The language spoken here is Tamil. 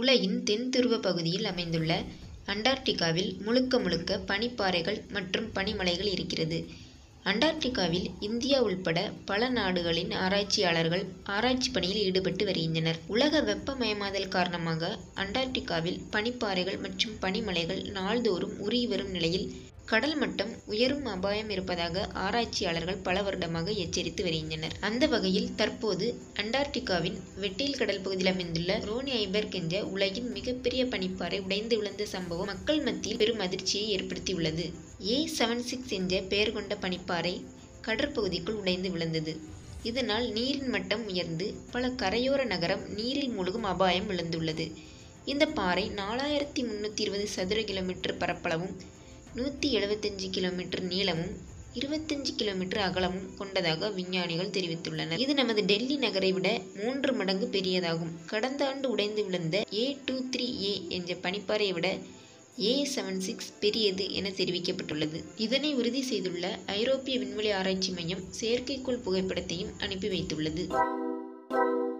உலகின் தென் துருவ பகுதியில் அமைந்துள்ள அண்டார்டிகாவில் முழுக்க முழுக்க பனிப்பாறைகள் மற்றும் பனிமலைகள் இருக்கிறது அண்டார்டிகாவில் இந்தியா உள்பட பல நாடுகளின் ஆராய்ச்சியாளர்கள் ஆராய்ச்சி பணியில் ஈடுபட்டு வருகின்றனர் உலக வெப்பமயமாதல் காரணமாக அண்டார்டிகாவில் பனிப்பாறைகள் மற்றும் பனிமலைகள் நாள்தோறும் உருகி வரும் நிலையில் கடல் மட்டம் உயரும் அபாயம் இருப்பதாக ஆராய்ச்சியாளர்கள் பல வருடமாக எச்சரித்து வருகின்றனர் அந்த வகையில் தற்போது அண்டார்டிகாவின் வெட்டில் கடல் பகுதியில் அமைந்துள்ள ரோனி ஐபர்க் என்ற உலகின் மிகப்பெரிய பனிப்பாறை உடைந்து விழுந்த சம்பவம் மக்கள் மத்தியில் பெரும் அதிர்ச்சியை ஏற்படுத்தியுள்ளது ஏ செவன் சிக்ஸ் என்ற பெயர் கொண்ட பனிப்பாறை கடற்பகுதிக்குள் உடைந்து விழுந்தது இதனால் நீரின் மட்டம் உயர்ந்து பல கரையோர நகரம் நீரில் மூழ்கும் அபாயம் விழுந்துள்ளது இந்த பாறை நாலாயிரத்தி முன்னூற்றி இருபது சதுர கிலோமீட்டர் பரப்பளவும் நூற்றி எழுபத்தஞ்சு கிலோமீட்டர் நீளமும் இருபத்தஞ்சு கிலோமீட்டர் அகலமும் கொண்டதாக விஞ்ஞானிகள் தெரிவித்துள்ளனர் இது நமது டெல்லி நகரை விட மூன்று மடங்கு பெரியதாகும் கடந்த ஆண்டு உடைந்து விழுந்த ஏ டூ த்ரீ ஏ என்ற பனிப்பாறையை விட ஏ செவன் சிக்ஸ் பெரியது என தெரிவிக்கப்பட்டுள்ளது இதனை உறுதி செய்துள்ள ஐரோப்பிய விண்வெளி ஆராய்ச்சி மையம் செயற்கைக்கோள் புகைப்படத்தையும் அனுப்பி வைத்துள்ளது